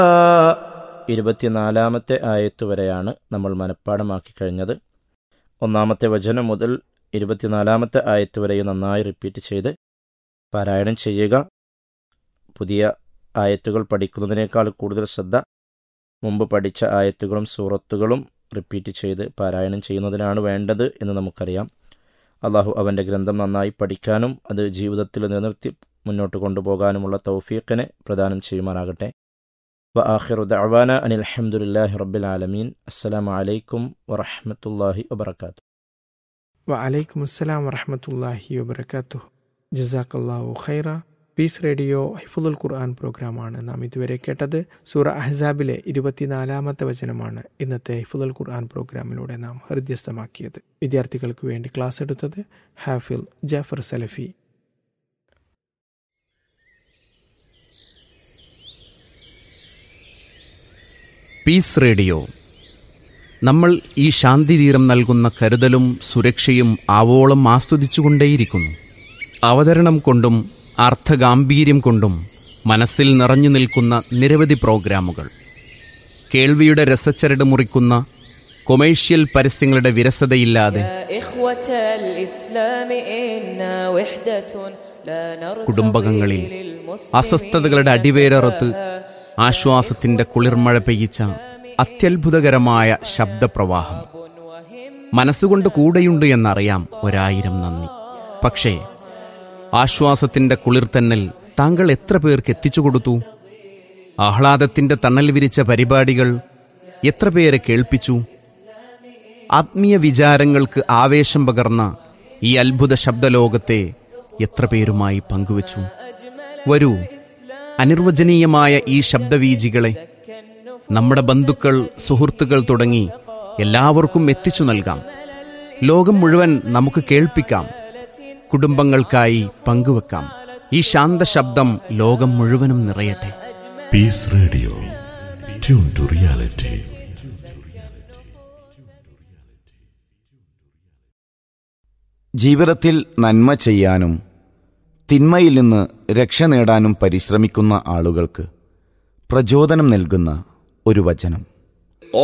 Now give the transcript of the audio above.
ഇരുപത്തിനാലാമത്തെ ആയത്ത് വരെയാണ് നമ്മൾ മനഃപ്പാടമാക്കി കഴിഞ്ഞത് ഒന്നാമത്തെ വചനം മുതൽ ഇരുപത്തിനാലാമത്തെ ആയത്ത് വരെയും നന്നായി റിപ്പീറ്റ് ചെയ്ത് പാരായണം ചെയ്യുക പുതിയ ആയത്തുകൾ പഠിക്കുന്നതിനേക്കാൾ കൂടുതൽ ശ്രദ്ധ മുമ്പ് പഠിച്ച ആയത്തുകളും സൂറത്തുകളും റിപ്പീറ്റ് ചെയ്ത് പാരായണം ചെയ്യുന്നതിനാണ് വേണ്ടത് എന്ന് നമുക്കറിയാം അള്ളാഹു അവൻ്റെ ഗ്രന്ഥം നന്നായി പഠിക്കാനും അത് ജീവിതത്തിൽ നിലനിർത്തി മുന്നോട്ട് കൊണ്ടുപോകാനുമുള്ള തൗഫീഖിനെ പ്രദാനം ചെയ്യുമാറാകട്ടെ വ ആഖിറു ദഅവാന അനിൽ അൽഹംദുലില്ലാഹി റബ്ബിൽ ആലമീൻ അസ്സലാമു അലൈക്കും വറഹ്മത്തുള്ളാഹി വബറകാതുഹു വഅലൈക്കും അസ്സലാം വറഹമത്തല്ലാഹി വബർക്കാത്തു ജസാക്കല്ലാഹു ഖൈറ പീസ് റേഡിയോ ഹിഫുൽ ഖുർആൻ പ്രോഗ്രാമാണ് നാം ഇതുവരെ കേട്ടത് സൂറ അഹ്സാബിലെ ഇരുപത്തിനാലാമത്തെ വചനമാണ് ഇന്നത്തെ ഹിഫുൽ ഖുർആൻ പ്രോഗ്രാമിലൂടെ നാം ഹൃദ്യസ്ഥമാക്കിയത് വിദ്യാർത്ഥികൾക്ക് വേണ്ടി ക്ലാസ് എടുത്തത് ഹാഫിൽ ജാഫർ സലഫി പീസ് റേഡിയോ നമ്മൾ ഈ ശാന്തിതീരം നൽകുന്ന കരുതലും സുരക്ഷയും ആവോളം ആസ്വദിച്ചുകൊണ്ടേയിരിക്കുന്നു അവതരണം കൊണ്ടും അർത്ഥഗാംഭീര്യം കൊണ്ടും മനസ്സിൽ നിറഞ്ഞു നിൽക്കുന്ന നിരവധി പ്രോഗ്രാമുകൾ കേൾവിയുടെ രസച്ചരട് മുറിക്കുന്ന കൊമേഴ്ഷ്യൽ പരസ്യങ്ങളുടെ വിരസതയില്ലാതെ يا إخوة الإسلام إنا وحدة لا نرتضي കുടുംബകങ്ങളിൽ للمسلمين അസ്വസ്ഥതകളുടെ അടിവേരറുത്ത് ആശ്വാസത്തിന്റെ കുളിർമഴ പെയ്യിച്ച അത്യത്ഭുതകരമായ ശബ്ദപ്രവാഹം മനസ്സുകൊണ്ട് കൂടെയുണ്ട് എന്നറിയാം ഒരായിരം നന്ദി പക്ഷേ ആശ്വാസത്തിന്റെ കുളിർത്തന്നൽ താങ്കൾ എത്ര പേർക്ക് എത്തിച്ചു കൊടുത്തു ആഹ്ലാദത്തിന്റെ തണൽ വിരിച്ച പരിപാടികൾ എത്ര പേരെ കേൾപ്പിച്ചു ആത്മീയ വിചാരങ്ങൾക്ക് ആവേശം പകർന്ന ഈ അത്ഭുത ശബ്ദലോകത്തെ എത്ര പേരുമായി പങ്കുവച്ചു വരൂ അനിർവചനീയമായ ഈ ശബ്ദവീജികളെ നമ്മുടെ ബന്ധുക്കൾ സുഹൃത്തുക്കൾ തുടങ്ങി എല്ലാവർക്കും എത്തിച്ചു നൽകാം ലോകം മുഴുവൻ നമുക്ക് കേൾപ്പിക്കാം കുടുംബങ്ങൾക്കായി പങ്കുവെക്കാം ഈ ശാന്ത ശബ്ദം ലോകം മുഴുവനും നിറയട്ടെ Peace Radio. Tune to reality. ജീവിതത്തിൽ നന്മ ചെയ്യാനും തിന്മയിൽ നിന്ന് രക്ഷ നേടാനും പരിശ്രമിക്കുന്ന ആളുകൾക്ക് പ്രചോദനം നൽകുന്ന ഒരു വചനം